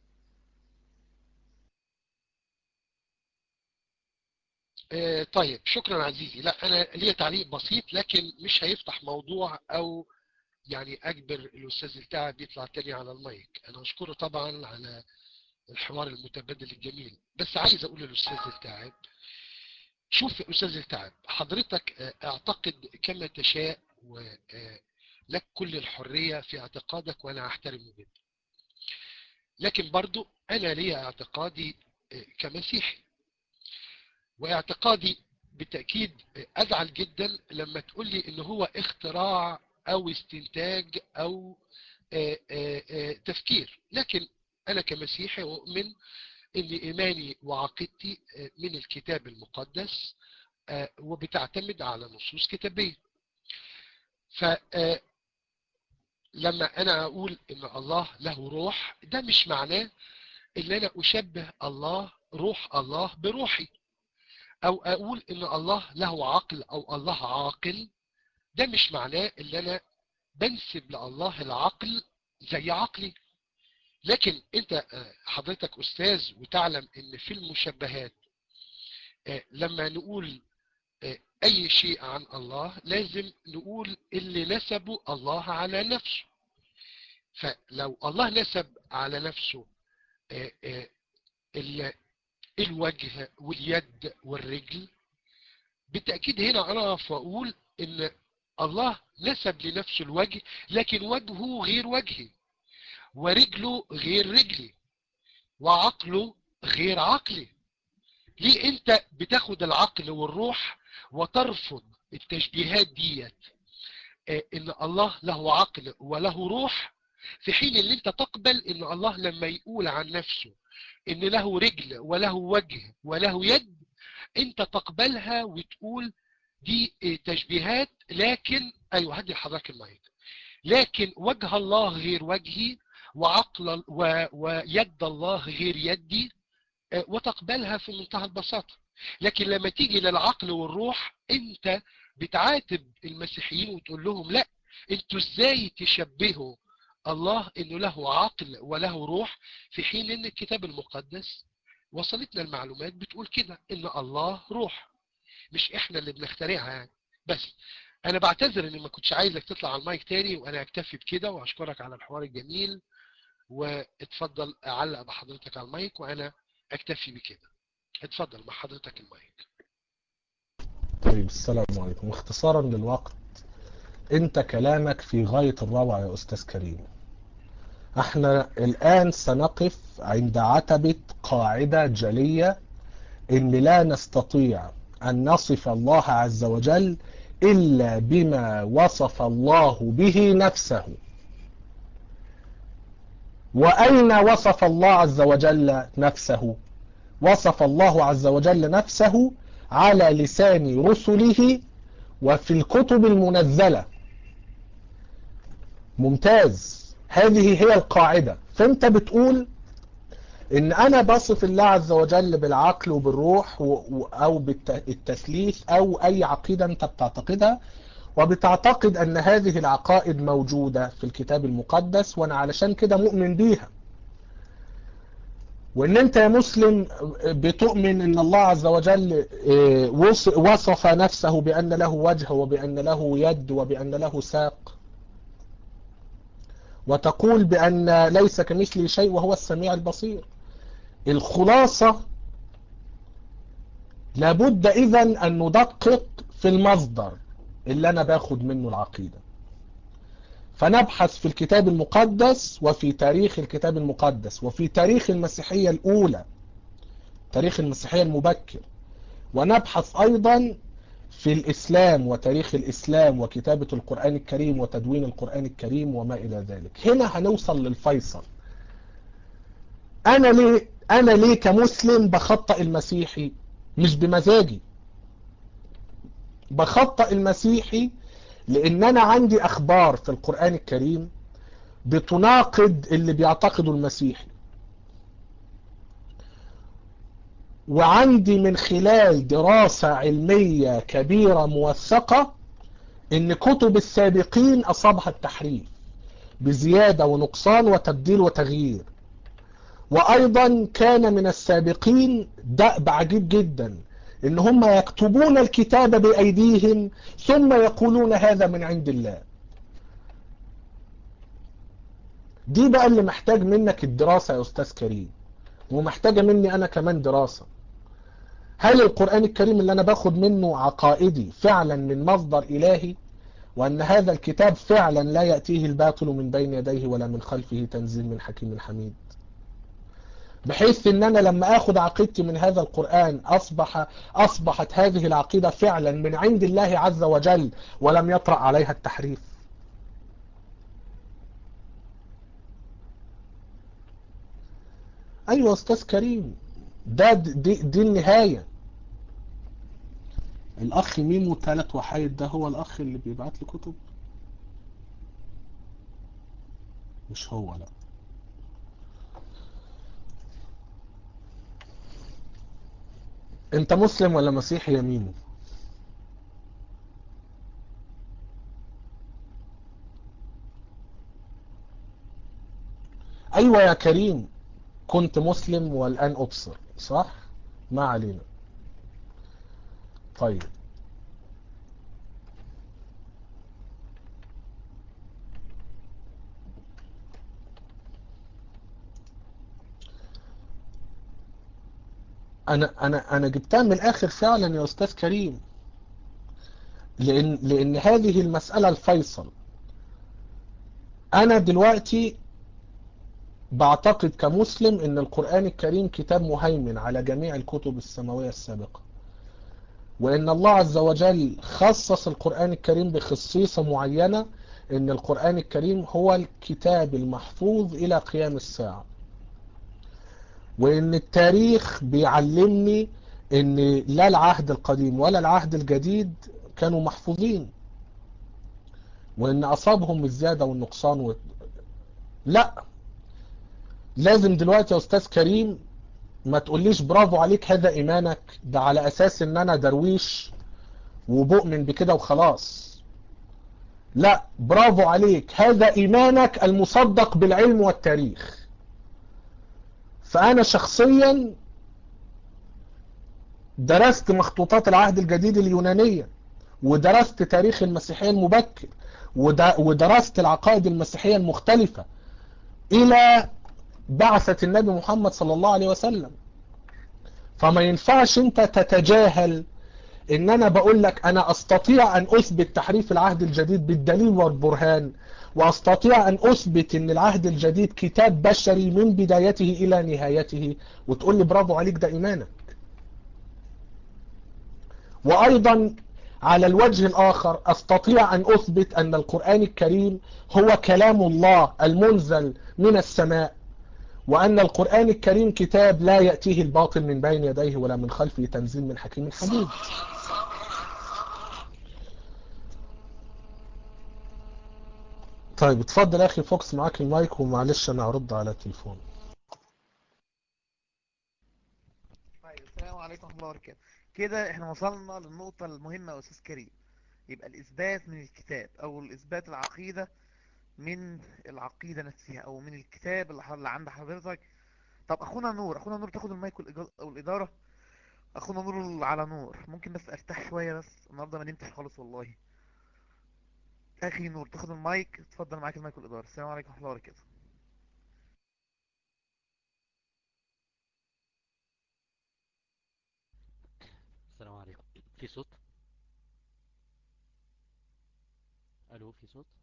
آه، طيب شكرا عزيزي لا انا ليا تعليق بسيط لكن مش هيفتح موضوع او يعني اجبر الاستاذ التعب يطلع تاني على المايك انا اشكره طبعا على الحوار المتبادل الجميل بس عايز اقول للاستاذ التعب شوف يا استاذ التعب حضرتك آه، اعتقد كما تشاء ولك كل الحرية في اعتقادك وانا احترمه جدا لكن برضو انا ليا اعتقادي آه، كمسيحي واعتقادي بالتأكيد أزعل جدا لما تقول لي إن هو اختراع أو استنتاج أو آآ آآ تفكير لكن أنا كمسيحي أؤمن إن إيماني وعقيدتي من الكتاب المقدس وبتعتمد على نصوص كتابية ف لما أنا أقول إن الله له روح ده مش معناه إن أنا أشبه الله روح الله بروحي او اقول ان الله له عقل او الله عاقل ده مش معناه ان انا بنسب لله العقل زي عقلي لكن انت حضرتك استاذ وتعلم ان في المشبهات لما نقول اي شيء عن الله لازم نقول اللي نسبه الله على نفسه فلو الله نسب على نفسه الوجه واليد والرجل بالتأكيد هنا أنا أقول إن الله نسب لنفسه الوجه لكن وجهه غير وجهي ورجله غير رجلي وعقله غير عقلي ليه انت بتاخد العقل والروح وترفض التشبيهات ديت اه ان الله له عقل وله روح في حين ان انت تقبل ان الله لما يقول عن نفسه ان له رجل وله وجه وله يد انت تقبلها وتقول دي تشبيهات لكن ايوه هدي حضرتك المايك لكن وجه الله غير وجهي وعقل و... ويد الله غير يدي وتقبلها في منتهى البساطة لكن لما تيجي للعقل والروح انت بتعاتب المسيحيين وتقول لهم لا انتوا ازاي تشبهوا الله انه له عقل وله روح في حين ان الكتاب المقدس وصلتنا المعلومات بتقول كده ان الله روح مش احنا اللي بنخترعها يعني بس انا بعتذر اني ما كنتش عايزك تطلع على المايك تاني وانا اكتفي بكده واشكرك على الحوار الجميل واتفضل اعلق بحضرتك على المايك وانا اكتفي بكده اتفضل مع حضرتك المايك طيب السلام عليكم اختصارا للوقت انت كلامك في غاية الروعة يا استاذ كريم احنا الان سنقف عند عتبة قاعدة جلية ان لا نستطيع ان نصف الله عز وجل الا بما وصف الله به نفسه واين وصف الله عز وجل نفسه وصف الله عز وجل نفسه على لسان رسله وفي الكتب المنزلة ممتاز هذه هي القاعدة فانت بتقول ان انا بصف الله عز وجل بالعقل وبالروح و... او بالتثليث او اي عقيدة انت بتعتقدها وبتعتقد ان هذه العقائد موجودة في الكتاب المقدس وانا علشان كده مؤمن بيها وان انت يا مسلم بتؤمن ان الله عز وجل وصف نفسه بان له وجه وبان له يد وبان له ساق وتقول بان ليس كمثله شيء وهو السميع البصير الخلاصة لابد اذا ان ندقق في المصدر اللي انا باخد منه العقيدة فنبحث في الكتاب المقدس وفي تاريخ الكتاب المقدس وفي تاريخ المسيحية الأولى تاريخ المسيحية المبكر ونبحث أيضا في الإسلام وتاريخ الإسلام وكتابة القرآن الكريم وتدوين القرآن الكريم وما إلى ذلك هنا هنوصل للفيصل أنا ليه, أنا ليه كمسلم بخطأ المسيحي مش بمزاجي بخطأ المسيحي لان انا عندي اخبار في القرآن الكريم بتناقض اللي بيعتقده المسيحي وعندي من خلال دراسة علمية كبيرة موثقة ان كتب السابقين اصابها التحريف بزيادة ونقصان وتبديل وتغيير وايضا كان من السابقين دأب عجيب جدا ان هم يكتبون الكتاب بايديهم ثم يقولون هذا من عند الله دي بقى اللي محتاج منك الدراسة يا استاذ كريم ومحتاجة مني انا كمان دراسة هل القرآن الكريم اللي انا باخد منه عقائدي فعلا من مصدر الهي وان هذا الكتاب فعلا لا يأتيه الباطل من بين يديه ولا من خلفه تنزيل من حكيم حميد بحيث ان انا لما اخد عقيدتي من هذا القرآن اصبح اصبحت هذه العقيدة فعلا من عند الله عز وجل ولم يطرأ عليها التحريف ايوه استاذ كريم ده دي, دي النهاية الاخ ميمو ثلاث وحايد ده هو الاخ اللي بيبعت لي كتب مش هو لا انت مسلم ولا مسيحي يا ميمو ايوه يا كريم كنت مسلم والان ابصر صح ما علينا طيب انا انا انا جبتها من الاخر فعلا يا استاذ كريم لان لان هذه المسألة الفيصل انا دلوقتي بعتقد كمسلم ان القرآن الكريم كتاب مهيمن على جميع الكتب السماوية السابقة وان الله عز وجل خصص القرآن الكريم بخصيصة معينة ان القرآن الكريم هو الكتاب المحفوظ الى قيام الساعة وان التاريخ بيعلمني ان لا العهد القديم ولا العهد الجديد كانوا محفوظين وان اصابهم الزيادة والنقصان و... لا لازم دلوقتي يا استاذ كريم ما تقوليش برافو عليك هذا ايمانك ده على اساس ان انا درويش وبؤمن بكده وخلاص لا برافو عليك هذا ايمانك المصدق بالعلم والتاريخ فانا شخصيا درست مخطوطات العهد الجديد اليونانية ودرست تاريخ المسيحية المبكر ودرست العقائد المسيحية المختلفة الى بعثة النبي محمد صلى الله عليه وسلم فما ينفعش انت تتجاهل ان انا بقول لك انا استطيع ان اثبت تحريف العهد الجديد بالدليل والبرهان واستطيع ان اثبت ان العهد الجديد كتاب بشري من بدايته الى نهايته وتقول لي برافو عليك ده ايمانك وايضا على الوجه الاخر استطيع ان اثبت ان القرآن الكريم هو كلام الله المنزل من السماء وأن القرآن الكريم كتاب لا يأتيه الباطل من بين يديه ولا من خلفه تنزيل من حكيم حميد طيب اتفضل يا أخي فوكس معاك المايك ومعلش أنا أرد على التليفون طيب السلام عليكم ورحمة الله وبركاته كده احنا وصلنا للنقطة المهمة يا أستاذ كريم يبقى الإثبات من الكتاب أو الإثبات العقيدة من العقيدة نفسها او من الكتاب اللي عند حضرتك طب اخونا نور اخونا نور تاخد المايك والادارة اخونا نور على نور ممكن بس ارتاح شوية بس النهاردة ما نمتش خالص والله اخي نور تاخد المايك اتفضل معاك المايك والادارة السلام عليكم ورحمة الله وبركاته السلام عليكم في صوت الو في صوت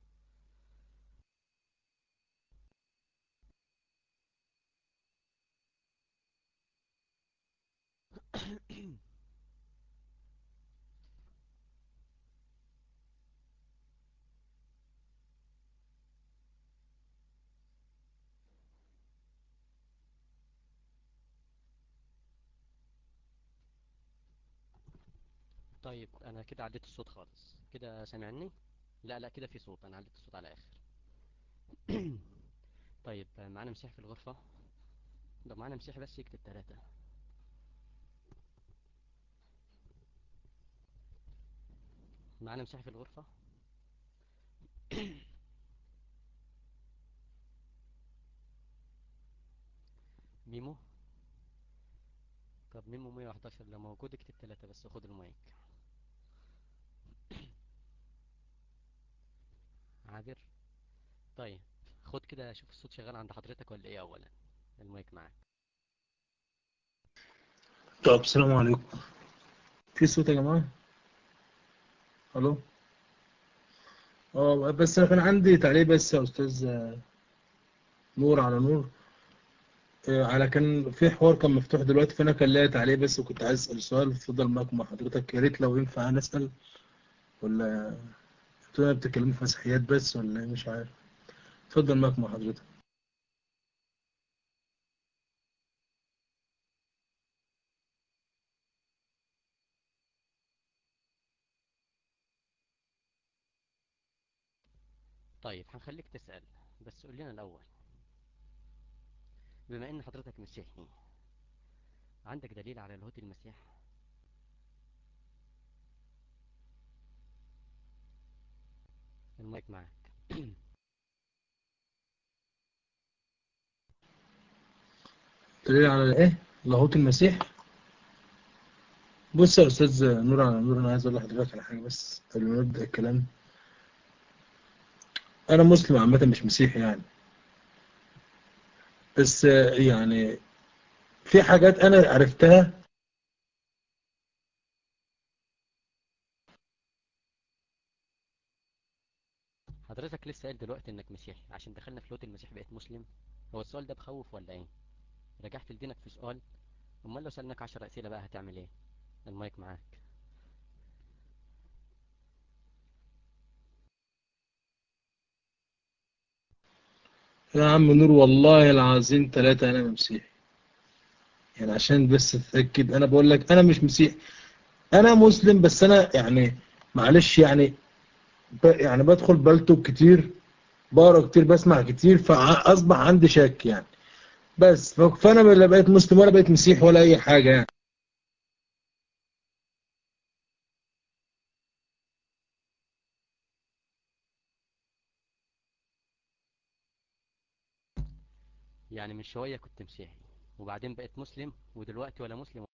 طيب انا كده عليت الصوت خالص كده سامعني لا لا كده في صوت انا عليت الصوت على اخر طيب معانا مسيح في الغرفة لو معانا مسيح بس يكتب ثلاثة معانا مسيح في الغرفة ميمو طب ميمو 111 لو موجود اكتب ثلاثة بس خد المايك عابر طيب خد كده شوف الصوت شغال عند حضرتك ولا ايه اولا المايك معاك طب السلام عليكم في صوت يا جماعة الو اه بس انا كان عندي تعليق بس يا استاذ نور على نور على كان في حوار كان مفتوح دلوقتي فانا كان ليا تعليق بس وكنت عايز اسال سؤال اتفضل معاكم مع حضرتك يا ريت لو ينفع انا اسال ولا انتوا بتتكلموا في مسيحيات بس ولا ايه مش عارف اتفضل معاكم مع حضرتك طيب هنخليك تسأل بس قول لنا الأول بما إن حضرتك مسيحي عندك دليل على لاهوت المسيح المايك معاك دليل على ايه لاهوت المسيح بص يا استاذ نور على نور انا عايز اقول لحضرتك على حاجه بس قبل ما نبدا الكلام انا مسلم عامه مش مسيحي يعني بس يعني في حاجات انا عرفتها حضرتك لسه قايل دلوقتي انك مسيحي عشان دخلنا في لوت المسيح بقيت مسلم هو السؤال ده بخوف ولا ايه رجعت لدينك في سؤال امال لو سألناك عشر اسئلة بقى هتعمل ايه المايك معاك يا عم نور والله العظيم ثلاثة انا مسيحي يعني عشان بس تتأكد انا بقول لك انا مش مسيحي انا مسلم بس انا يعني معلش يعني ب... يعني بدخل بلتوب كتير بقرا كتير بسمع كتير فاصبح عندي شك يعني بس ف- فانا لا بقيت مسلم ولا بقيت مسيحي ولا اي حاجة يعني يعني من شوية كنت مسيحي وبعدين بقيت مسلم ودلوقتي ولا مسلم